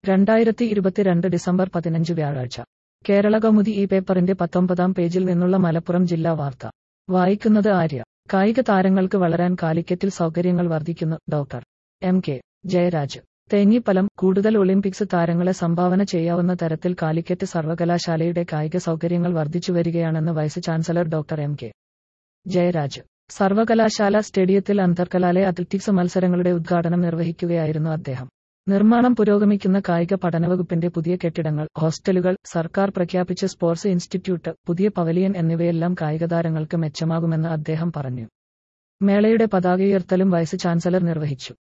രണ്ടായിരത്തി ഇരുപത്തിരണ്ട് ഡിസംബർ പതിനഞ്ച് വ്യാഴാഴ്ച കേരള കൗമുദി ഈ പേപ്പറിന്റെ പത്തൊമ്പതാം പേജിൽ നിന്നുള്ള മലപ്പുറം ജില്ലാ വാർത്ത വായിക്കുന്നത് ആര്യ കായിക താരങ്ങൾക്ക് വളരാൻ കാലിക്കറ്റിൽ സൗകര്യങ്ങൾ വർദ്ധിക്കുന്നു doctor M K Jayaraj Thenhipalam കൂടുതൽ ഒളിമ്പിക്സ് താരങ്ങളെ സംഭാവന ചെയ്യാവുന്ന തരത്തിൽ കാലിക്കറ്റ് സർവകലാശാലയുടെ കായിക സൗകര്യങ്ങൾ വർദ്ധിച്ചുവരികയാണെന്ന് vice chancellor doctor M K Jayaraj സർവകലാശാല സ്റ്റേഡിയത്തിൽ അന്തർകലാലയ അത്ലറ്റിക്സ് മത്സരങ്ങളുടെ ഉദ്ഘാടനം നിർവഹിക്കുകയായിരുന്നു അദ്ദേഹം നിർമ്മാണം പുരോഗമിക്കുന്ന കായിക പഠനവകുപ്പിന്റെ പുതിയ കെട്ടിടങ്ങൾ ഹോസ്റ്റലുകൾ സർക്കാർ പ്രഖ്യാപിച്ച സ്പോർട്സ് ഇൻസ്റ്റിറ്റ്യൂട്ട് പുതിയ പവലിയൻ എന്നിവയെല്ലാം കായികതാരങ്ങൾക്ക് മെച്ചമാകുമെന്ന് അദ്ദേഹം പറഞ്ഞു മേളയുടെ പതാകയുയർത്തലും വൈസ് ചാൻസലർ നിർവഹിച്ചു